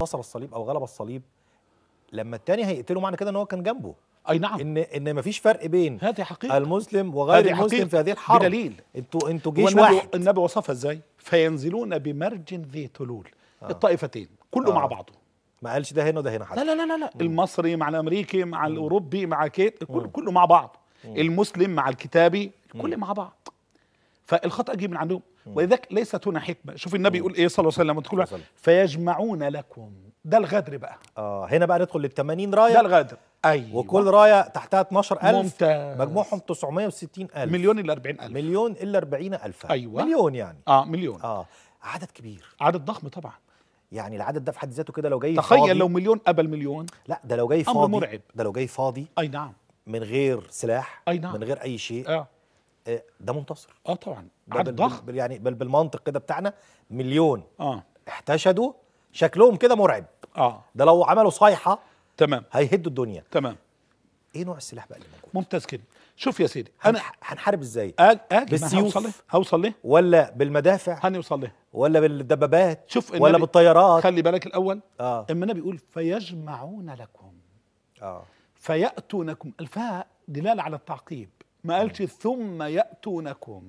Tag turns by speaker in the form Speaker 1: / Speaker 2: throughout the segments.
Speaker 1: انتصر الصليب او غلب الصليب لما التاني هيقتله معنى كده ان هو كان جنبه
Speaker 2: اي نعم
Speaker 1: ان ان مفيش فرق بين
Speaker 2: هذه حقيقه
Speaker 1: المسلم وغير
Speaker 2: هذه
Speaker 1: المسلم
Speaker 2: حقيقة
Speaker 1: في هذه الحرب
Speaker 2: بدليل
Speaker 1: انتوا انتوا جيش
Speaker 2: والنبي
Speaker 1: واحد
Speaker 2: النبي وصفها ازاي فينزلون بمرج ذي تلول الطائفتين كله
Speaker 1: آه.
Speaker 2: مع بعضه
Speaker 1: ما قالش ده هنا وده هنا حتى
Speaker 2: لا لا لا لا, لا. المصري مع الامريكي مع الاوروبي مع كيت كل كله مع بعض المسلم مع الكتابي كل مع بعض فالخطا جه من عندهم ولذلك ليست هنا حكمه شوف النبي يقول ايه صلى الله عليه وسلم تقول
Speaker 1: صلى الله عليه
Speaker 2: فيجمعون لكم ده الغدر بقى
Speaker 1: اه هنا بقى ندخل لل 80
Speaker 2: ده
Speaker 1: رايه
Speaker 2: الغدر ايوه
Speaker 1: وكل رايه تحتها 12000
Speaker 2: ممتاز.
Speaker 1: مجموعهم 960000
Speaker 2: مليون الا 40000
Speaker 1: مليون الا 40000
Speaker 2: أيوة.
Speaker 1: مليون يعني
Speaker 2: اه مليون
Speaker 1: اه عدد كبير
Speaker 2: عدد ضخم طبعا
Speaker 1: يعني العدد ده في حد ذاته كده لو جاي
Speaker 2: تخيل
Speaker 1: فاضي
Speaker 2: لو مليون قبل مليون
Speaker 1: لا ده لو جاي
Speaker 2: أمر
Speaker 1: فاضي
Speaker 2: مرعب.
Speaker 1: ده لو جاي فاضي
Speaker 2: اي نعم
Speaker 1: من غير سلاح
Speaker 2: أي نعم.
Speaker 1: من غير اي شيء
Speaker 2: اه
Speaker 1: آه ده منتصر
Speaker 2: اه طبعا
Speaker 1: ده
Speaker 2: عدد
Speaker 1: بال-
Speaker 2: ضخم
Speaker 1: بال- يعني بال- بالمنطق كده بتاعنا مليون
Speaker 2: اه
Speaker 1: احتشدوا شكلهم كده مرعب
Speaker 2: اه
Speaker 1: ده لو عملوا صيحه
Speaker 2: تمام
Speaker 1: هيهدوا الدنيا
Speaker 2: تمام
Speaker 1: ايه نوع السلاح بقى اللي موجود
Speaker 2: ممتاز كده شوف يا سيدي انا
Speaker 1: هنح- هنحارب ازاي
Speaker 2: آج- اجي
Speaker 1: بالسيوف.
Speaker 2: بالسيوف هوصل له هوصل له
Speaker 1: ولا بالمدافع
Speaker 2: هنوصل له
Speaker 1: ولا بالدبابات
Speaker 2: شوف
Speaker 1: ولا
Speaker 2: النبي-
Speaker 1: بالطيارات
Speaker 2: خلي بالك الاول
Speaker 1: اه
Speaker 2: اما النبي يقول فيجمعون لكم
Speaker 1: اه
Speaker 2: فياتونكم الفاء دلاله على التعقيب ما قالش ثم ياتونكم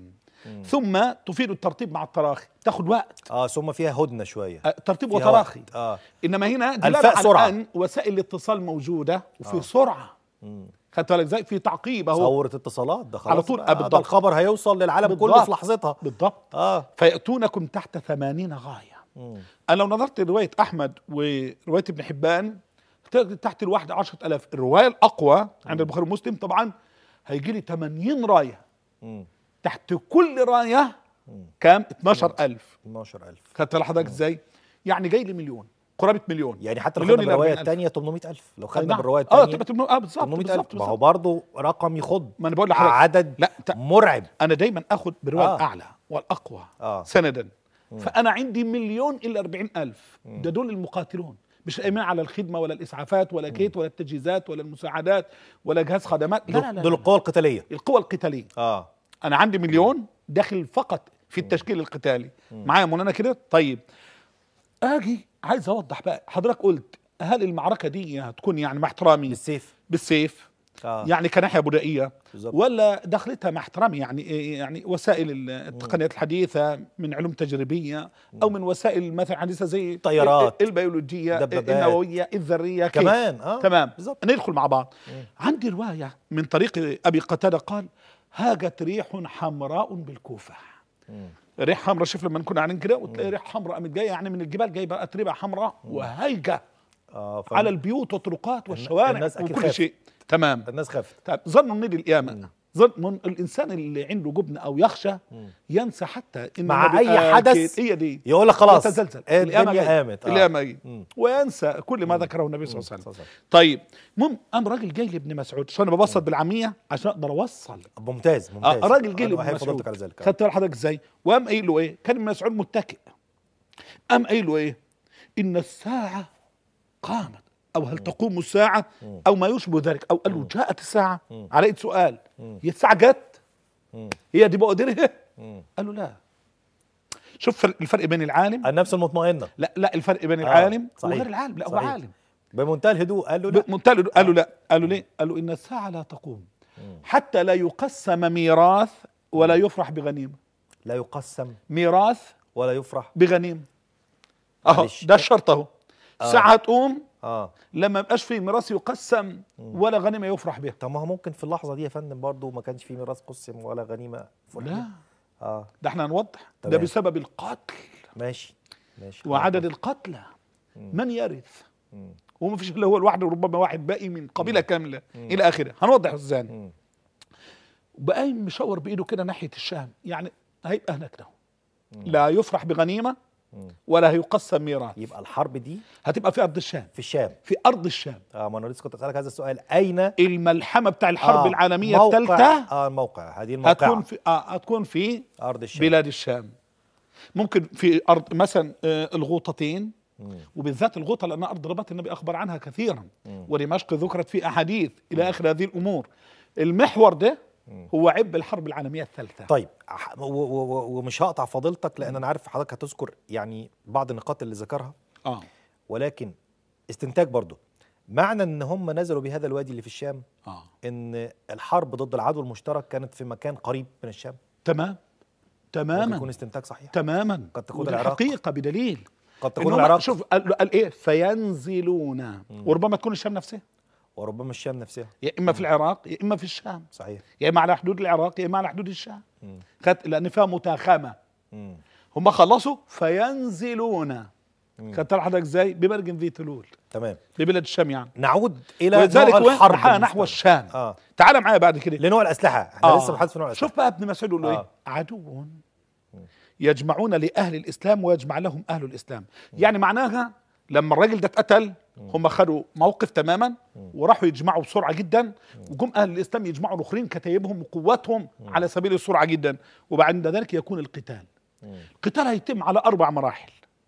Speaker 2: ثم تفيد الترتيب مع التراخي تاخد وقت
Speaker 1: اه ثم فيها هدنه شويه
Speaker 2: آه، ترتيب
Speaker 1: فيها
Speaker 2: وتراخي
Speaker 1: وقت. اه
Speaker 2: انما هنا دلاله
Speaker 1: الفاء
Speaker 2: على
Speaker 1: سرعة.
Speaker 2: ان وسائل الاتصال موجوده وفي سرعه خدت بالك ازاي في تعقيب اهو
Speaker 1: ثوره اتصالات ده خلاص
Speaker 2: على طول.
Speaker 1: بقى،
Speaker 2: آه،
Speaker 1: ده
Speaker 2: بالضبط.
Speaker 1: الخبر هيوصل للعالم كله
Speaker 2: بالضبط.
Speaker 1: في لحظتها
Speaker 2: بالضبط
Speaker 1: اه
Speaker 2: فياتونكم تحت ثمانين غايه
Speaker 1: مم.
Speaker 2: انا لو نظرت لروايه احمد وروايه ابن حبان تجد تحت الواحدة عشرة ألاف الرواية الأقوى عند البخاري ومسلم طبعا هيجي لي 80 راية
Speaker 1: مم.
Speaker 2: تحت كل راية كام 12000
Speaker 1: 12000
Speaker 2: خدت لحضرتك ازاي يعني جاي لي مليون قرابة مليون
Speaker 1: يعني حتى لو
Speaker 2: مليون
Speaker 1: خدنا
Speaker 2: إلى
Speaker 1: بالروايه
Speaker 2: 40,000.
Speaker 1: الثانيه 800000 لو
Speaker 2: أي
Speaker 1: خدنا
Speaker 2: نعم.
Speaker 1: بالروايه
Speaker 2: اه
Speaker 1: الثانيه
Speaker 2: تبقى تمنو- اه بالظبط
Speaker 1: 800000
Speaker 2: بالظبط
Speaker 1: ما هو
Speaker 2: بالظبط.
Speaker 1: برضه رقم يخض
Speaker 2: ما انا بقول لحضرتك
Speaker 1: عدد
Speaker 2: لا ت-
Speaker 1: مرعب
Speaker 2: انا دايما اخد بروايه
Speaker 1: آه.
Speaker 2: الاعلى والاقوى
Speaker 1: آه.
Speaker 2: سندا فانا عندي مليون الا أربعين الف ده دول المقاتلون مش قايمين على الخدمه ولا الاسعافات ولا كيت ولا التجهيزات ولا المساعدات ولا جهاز خدمات لا لا لا,
Speaker 1: دول
Speaker 2: لا.
Speaker 1: القوى القتاليه
Speaker 2: القوى القتاليه
Speaker 1: اه
Speaker 2: انا عندي مليون داخل فقط في التشكيل القتالي معايا مولانا كده طيب اجي عايز اوضح بقى حضرتك قلت هل المعركه دي هتكون يعني مع احترامي
Speaker 1: بالسيف
Speaker 2: بالسيف
Speaker 1: اه
Speaker 2: يعني كناحيه بدائيه
Speaker 1: بالظبط.
Speaker 2: ولا دخلتها مع احترامي يعني إيه يعني وسائل ال- التقنيات الحديثه من علوم تجريبيه او من وسائل مثلا حديثه زي
Speaker 1: طيارات.
Speaker 2: ال- البيولوجيه
Speaker 1: دبابات.
Speaker 2: النوويه الذريه كيف؟
Speaker 1: كمان اه
Speaker 2: تمام
Speaker 1: بالظبط
Speaker 2: ندخل مع بعض عندي روايه من طريق ابي قتاده قال هاجت ريح حمراء بالكوفه
Speaker 1: مم.
Speaker 2: ريح حمراء شوف لما نكون قاعدين كده وتلاقي ريح حمراء قامت جايه يعني من الجبال جايبه اتربه حمراء وهايجه
Speaker 1: اه ف...
Speaker 2: على البيوت والطرقات والشوارع
Speaker 1: الناس أكيد
Speaker 2: وكل
Speaker 1: خافت.
Speaker 2: شيء تمام
Speaker 1: الناس خافت
Speaker 2: طيب ظنوا ان دي القيامه ظن الانسان اللي عنده جبن او يخشى ينسى حتى ان
Speaker 1: مع
Speaker 2: النبي
Speaker 1: أي
Speaker 2: آكل.
Speaker 1: حدث
Speaker 2: هي دي
Speaker 1: يقول لك خلاص
Speaker 2: يتزلزل
Speaker 1: الدنيا
Speaker 2: جاية.
Speaker 1: قامت آه.
Speaker 2: القيامه جاية.
Speaker 1: مم.
Speaker 2: وينسى كل ما ذكره النبي صلى الله عليه
Speaker 1: صلى
Speaker 2: وسلم
Speaker 1: الله عليه
Speaker 2: طيب المهم قام راجل جاي لابن مسعود عشان انا ببسط بالعاميه عشان اقدر اوصل
Speaker 1: ممتاز ممتاز
Speaker 2: اه راجل جه
Speaker 1: أنا
Speaker 2: لابن
Speaker 1: بحب
Speaker 2: مسعود
Speaker 1: فضلتك على ذلك آه.
Speaker 2: خدت بالك حضرتك ازاي وقام قايل له ايه كان ابن مسعود متكئ قام قايل له ايه ان الساعه قامت او هل تقوم الساعه او ما يشبه ذلك او قال له جاءت الساعه على ايد سؤال هي الساعه جت
Speaker 1: مم.
Speaker 2: هي دي بقدرها
Speaker 1: مم.
Speaker 2: قال له لا شوف فرق- الفرق بين العالم
Speaker 1: النفس المطمئنه
Speaker 2: لا لا الفرق بين
Speaker 1: آه،
Speaker 2: العالم
Speaker 1: صحيح.
Speaker 2: وغير العالم لا هو
Speaker 1: صحيح.
Speaker 2: عالم
Speaker 1: بمنتهى الهدوء قال له لا
Speaker 2: منتهى قال له لا قال له ليه قال له ان الساعه لا تقوم حتى لا يقسم ميراث ولا يفرح بغنيمه
Speaker 1: لا يقسم
Speaker 2: ميراث
Speaker 1: ولا يفرح
Speaker 2: بغنيمه اهو
Speaker 1: معلش.
Speaker 2: ده الشرط اهو الساعه هتقوم
Speaker 1: اه
Speaker 2: لما يبقاش في ميراث يقسم ولا غنيمه يفرح بها
Speaker 1: طب ما هو ممكن في اللحظه دي يا فندم برضه ما كانش في ميراث قسم ولا غنيمه فرح
Speaker 2: لا
Speaker 1: اه
Speaker 2: ده احنا هنوضح ده
Speaker 1: تمام.
Speaker 2: بسبب القتل
Speaker 1: ماشي ماشي
Speaker 2: وعدد القتلى من يرث
Speaker 1: مم.
Speaker 2: وما فيش الا هو الواحد وربما واحد باقي من قبيله كامله الى اخره هنوضح ازاي
Speaker 1: مم.
Speaker 2: وبقى مشاور بايده كده ناحيه الشام يعني هيبقى هناك له لا يفرح بغنيمه
Speaker 1: مم.
Speaker 2: ولا هيقسم ميراث
Speaker 1: يبقى الحرب دي
Speaker 2: هتبقى في ارض الشام
Speaker 1: في الشام
Speaker 2: في ارض الشام
Speaker 1: اه ما انا لسه كنت اسالك هذا السؤال اين
Speaker 2: الملحمه بتاع الحرب
Speaker 1: آه
Speaker 2: العالميه
Speaker 1: موقع-
Speaker 2: الثالثه
Speaker 1: اه الموقع هذه
Speaker 2: هتكون
Speaker 1: الموقع
Speaker 2: في آه هتكون في
Speaker 1: ارض الشام
Speaker 2: بلاد الشام ممكن في ارض مثلا آه الغوطتين
Speaker 1: مم.
Speaker 2: وبالذات الغوطه لانها ارض رباط النبي اخبر عنها كثيرا
Speaker 1: مم.
Speaker 2: ودمشق ذكرت في احاديث الى اخر هذه الامور المحور ده هو عب الحرب العالميه الثالثه
Speaker 1: طيب ح- و- و- و- ومش هقطع فضيلتك لان انا عارف حضرتك هتذكر يعني بعض النقاط اللي ذكرها
Speaker 2: اه
Speaker 1: ولكن استنتاج برضه معنى ان هم نزلوا بهذا الوادي اللي في الشام
Speaker 2: اه
Speaker 1: ان الحرب ضد العدو المشترك كانت في مكان قريب من الشام
Speaker 2: تمام
Speaker 1: ممكن
Speaker 2: تماما
Speaker 1: يكون استنتاج صحيح
Speaker 2: تماما
Speaker 1: قد تكون
Speaker 2: ودي
Speaker 1: العراق.
Speaker 2: حقيقه بدليل
Speaker 1: قد
Speaker 2: إن
Speaker 1: تكون
Speaker 2: هم-
Speaker 1: العراق
Speaker 2: شوف قال, قال ايه فينزلون وربما تكون الشام نفسها
Speaker 1: وربما الشام نفسها
Speaker 2: يا اما في العراق يا اما في الشام
Speaker 1: صحيح
Speaker 2: يا اما على حدود العراق يا اما على حدود الشام
Speaker 1: مم.
Speaker 2: خدت لان فيها متاخمه
Speaker 1: مم.
Speaker 2: هم خلصوا فينزلون خدت حضرتك ازاي ببرج ذي تلول
Speaker 1: تمام
Speaker 2: ببلد الشام يعني
Speaker 1: نعود الى
Speaker 2: ولذلك
Speaker 1: نوع
Speaker 2: وين
Speaker 1: الحرب
Speaker 2: نحو
Speaker 1: بالنسبة
Speaker 2: الشام
Speaker 1: اه
Speaker 2: تعال معايا بعد كده
Speaker 1: لنوع الاسلحه احنا لسه بنحدث في نوع الاسلحه
Speaker 2: شوف بقى ابن مسعود يقول له
Speaker 1: آه.
Speaker 2: ايه عدو يجمعون لاهل الاسلام ويجمع لهم اهل الاسلام يعني معناها لما الراجل ده اتقتل هم خدوا موقف تماما وراحوا يجمعوا بسرعه جدا وجم اهل الاسلام يجمعوا الاخرين كتايبهم وقواتهم على سبيل السرعه جدا وبعد ذلك يكون القتال القتال هيتم على اربع مراحل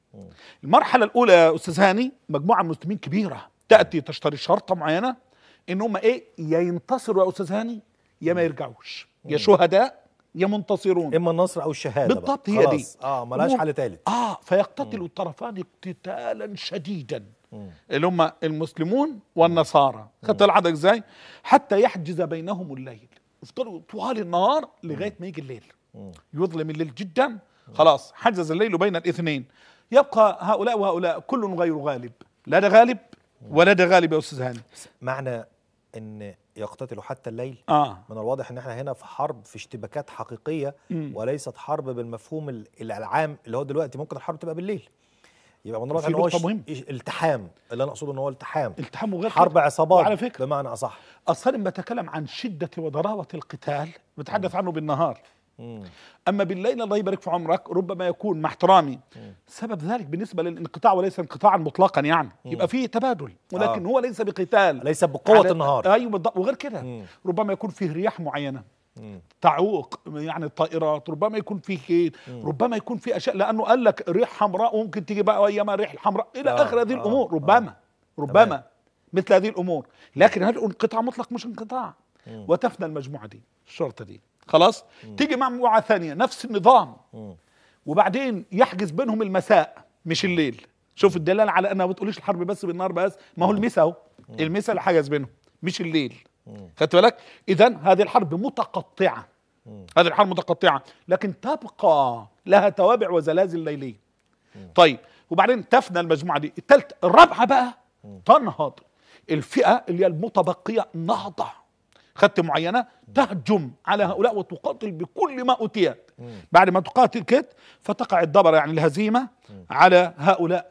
Speaker 2: المرحله الاولى يا استاذ هاني مجموعه من المسلمين كبيره تاتي تشتري شرطه معينه ان هم ايه يا ينتصروا يا استاذ هاني يا ما يرجعوش يا شهداء يا منتصرون
Speaker 1: اما النصر او الشهاده بقى.
Speaker 2: بالضبط هي دي.
Speaker 1: خلاص. اه ملهاش
Speaker 2: هم-
Speaker 1: حل ثالث
Speaker 2: اه فيقتتل الطرفان اقتتالا شديدا اللي هم المسلمون والنصارى خدت العدد ازاي حتى يحجز بينهم الليل يفضلوا طوال النهار لغايه ما يجي الليل يظلم الليل جدا خلاص حجز الليل بين الاثنين يبقى هؤلاء وهؤلاء كل غير غالب لا ده غالب ولا ده غالب يا استاذ هاني
Speaker 1: معنى ان يقتتلوا حتى الليل
Speaker 2: اه
Speaker 1: من الواضح ان احنا هنا في حرب في اشتباكات حقيقيه
Speaker 2: مم.
Speaker 1: وليست حرب بالمفهوم ال- العام اللي هو دلوقتي ممكن الحرب تبقى بالليل يبقى من الواضح
Speaker 2: في
Speaker 1: ان هو
Speaker 2: نقطة
Speaker 1: ش-
Speaker 2: مهمة.
Speaker 1: إش- التحام اللي انا اقصده ان هو التحام
Speaker 2: التحام غير
Speaker 1: حرب
Speaker 2: كده.
Speaker 1: عصابات
Speaker 2: وعلى فكره
Speaker 1: بمعنى اصح
Speaker 2: اصلا لما بتكلم عن شده وضراوه القتال بتحدث عنه بالنهار
Speaker 1: مم.
Speaker 2: اما بالليل الله يبارك في عمرك ربما يكون مع احترامي سبب ذلك بالنسبه للانقطاع وليس انقطاعا مطلقا يعني يبقى فيه تبادل ولكن
Speaker 1: آه.
Speaker 2: هو ليس بقتال
Speaker 1: ليس بقوه
Speaker 2: على-
Speaker 1: النهار
Speaker 2: ايوه بالضبط وغير كده
Speaker 1: مم.
Speaker 2: ربما يكون فيه رياح معينه
Speaker 1: مم.
Speaker 2: تعوق يعني الطائرات ربما يكون فيه كيد ربما يكون فيه اشياء لانه قال لك ريح حمراء وممكن تيجي بقى ايام ريح الحمراء الى
Speaker 1: آه،
Speaker 2: اخر هذه
Speaker 1: آه،
Speaker 2: الامور
Speaker 1: آه.
Speaker 2: ربما ربما
Speaker 1: تمام.
Speaker 2: مثل هذه الامور لكن هذا انقطاع مطلق مش انقطاع وتفنى المجموعه دي الشرطه دي خلاص تيجي مع مجموعه ثانيه نفس النظام
Speaker 1: مم.
Speaker 2: وبعدين يحجز بينهم المساء مش الليل شوف الدلاله على انها ما بتقوليش الحرب بس بالنهار بس ما هو المساء اهو المساء اللي حجز بينهم مش الليل خدت بالك اذا هذه الحرب متقطعه هذه الحرب متقطعه لكن تبقى لها توابع وزلازل ليليه طيب وبعدين تفنى المجموعه دي الثالثه الرابعه بقى تنهض الفئه اللي هي المتبقيه نهضه خدت معينه تهجم على هؤلاء وتقاتل بكل ما اوتيت بعد ما تقاتل كده فتقع الدبر يعني الهزيمه على هؤلاء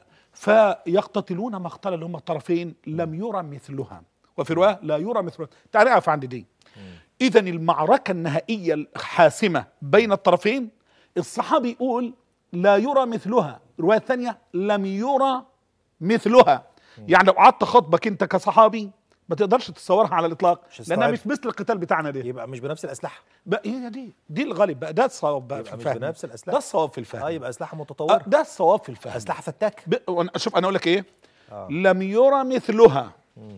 Speaker 2: فيقتتلون مقتل اللي هم الطرفين لم يرى مثلها وفي روايه لا يرى مثلها تعال اقف عند دي اذا المعركه النهائيه الحاسمه بين الطرفين الصحابي يقول لا يرى مثلها الروايه الثانيه لم يرى مثلها يعني لو قعدت خطبك انت كصحابي ما تقدرش تتصورها على الاطلاق
Speaker 1: مش
Speaker 2: لانها
Speaker 1: هتستوعب.
Speaker 2: مش مثل القتال بتاعنا ده
Speaker 1: يبقى مش بنفس الاسلحه
Speaker 2: بقى هي دي دي الغالب بقى ده الصواب بقى في
Speaker 1: يبقى مش
Speaker 2: الفهم
Speaker 1: بنفس الاسلحه
Speaker 2: ده الصواب في الفهم
Speaker 1: اه يبقى اسلحه
Speaker 2: آه،
Speaker 1: متطوره
Speaker 2: ده الصواب في الفهم
Speaker 1: اسلحه فتاك
Speaker 2: ب... وأنا- شوف انا اقول لك ايه
Speaker 1: آه.
Speaker 2: لم يرى مثلها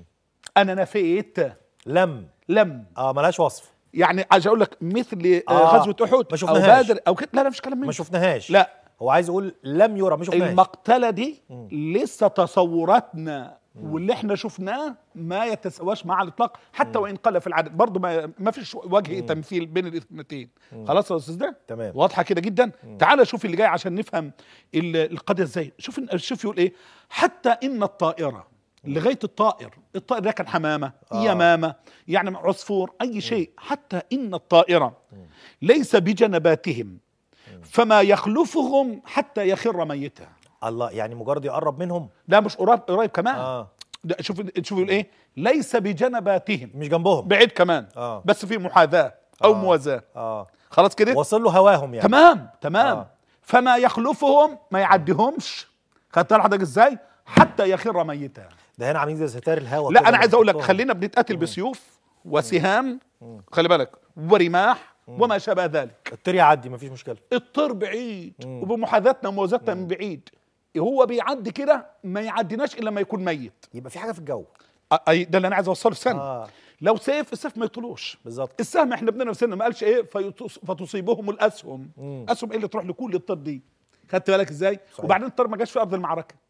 Speaker 2: انا نفيت
Speaker 1: لم
Speaker 2: لم
Speaker 1: اه ملهاش وصف
Speaker 2: يعني عايز اقول لك مثل آه.
Speaker 1: آه،
Speaker 2: غزوه احد
Speaker 1: ما
Speaker 2: او
Speaker 1: شفناهاش.
Speaker 2: بدر او كده لا لا مش كلام
Speaker 1: ما
Speaker 2: منه
Speaker 1: شفناهاش
Speaker 2: لا
Speaker 1: هو عايز يقول لم يرى ما شفناهاش
Speaker 2: المقتله دي لسه تصوراتنا واللي احنا شفناه ما يتساواش مع الاطلاق حتى وان قل في العدد برضه ما, ما فيش وجه تمثيل بين الاثنتين خلاص يا استاذ ده
Speaker 1: تمام.
Speaker 2: واضحه كده جدا تعال شوف اللي جاي عشان نفهم ال- القضيه ازاي شوف شوف يقول ايه حتى ان الطائره لغايه الطائر الطائر ده كان حمامه
Speaker 1: آه.
Speaker 2: يمامه يعني عصفور اي شيء حتى ان الطائره ليس بجنباتهم فما يخلفهم حتى يخر ميتا
Speaker 1: الله يعني مجرد يقرب منهم
Speaker 2: لا مش قريب قريب كمان
Speaker 1: اه
Speaker 2: ده شوف شوف يقول ايه ليس بجنباتهم
Speaker 1: مش جنبهم
Speaker 2: بعيد كمان
Speaker 1: آه.
Speaker 2: بس في محاذاه او
Speaker 1: آه.
Speaker 2: موازاه
Speaker 1: اه
Speaker 2: خلاص كده
Speaker 1: وصل له هواهم يعني
Speaker 2: تمام تمام
Speaker 1: آه.
Speaker 2: فما يخلفهم ما يعديهمش خدت حضرتك ازاي حتى يخر ميتا
Speaker 1: ده هنا عاملين زي ستار الهوا
Speaker 2: لا
Speaker 1: كده
Speaker 2: انا عايز اقول لك
Speaker 1: بنحطهم.
Speaker 2: خلينا بنتقاتل بسيوف وسهام خلي بالك ورماح وما شابه ذلك
Speaker 1: الطير يعدي مفيش مشكله
Speaker 2: الطير بعيد وبمحاذاتنا وموازاتنا من بعيد هو بيعدي كده ما يعديناش الا لما يكون ميت
Speaker 1: يبقى في حاجه في الجو
Speaker 2: أ- أي ده اللي انا عايز اوصله في سنه
Speaker 1: اه
Speaker 2: لو سيف السيف ما يطلوش
Speaker 1: بالظبط
Speaker 2: السهم احنا بدنا نفسنا ما قالش ايه فيتص- فتصيبهم الاسهم
Speaker 1: مم.
Speaker 2: اسهم ايه اللي تروح لكل الطير دي خدت بالك ازاي
Speaker 1: صحيح.
Speaker 2: وبعدين الطير ما جاش في ارض المعركه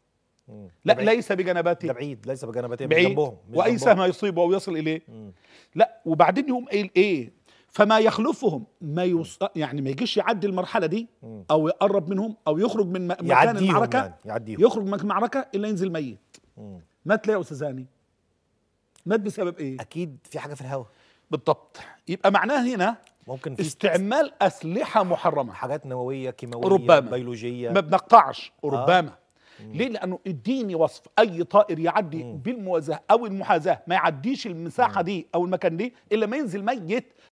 Speaker 1: مم.
Speaker 2: لا
Speaker 1: ده بعيد.
Speaker 2: ليس بجنباته
Speaker 1: ده بعيد ليس بجنباتهم مش
Speaker 2: بعيد
Speaker 1: جنبهم مش
Speaker 2: واي
Speaker 1: جنبهم.
Speaker 2: سهم يصيبه او يصل اليه
Speaker 1: مم.
Speaker 2: لا وبعدين يقوم قايل ايه فما يخلفهم ما يوص... يعني ما يجيش يعدي المرحله دي
Speaker 1: مم.
Speaker 2: او يقرب منهم او يخرج من م- مكان
Speaker 1: يعديهم
Speaker 2: المعركه
Speaker 1: يعني يعديهم
Speaker 2: يخرج من المعركه الا ينزل ميت
Speaker 1: مم.
Speaker 2: مات ليه يا استاذ هاني مات بسبب ايه
Speaker 1: اكيد في حاجه في الهواء
Speaker 2: بالضبط يبقى معناه هنا
Speaker 1: ممكن في
Speaker 2: استعمال اسلحه محرمه
Speaker 1: حاجات نوويه كيماويه
Speaker 2: ربما.
Speaker 1: بيولوجيه
Speaker 2: ما بنقطعش ربما ليه لانه اديني وصف اي طائر يعدي بالموازاه او المحاذاه ما يعديش المساحه دي او المكان دي الا ما ينزل ميت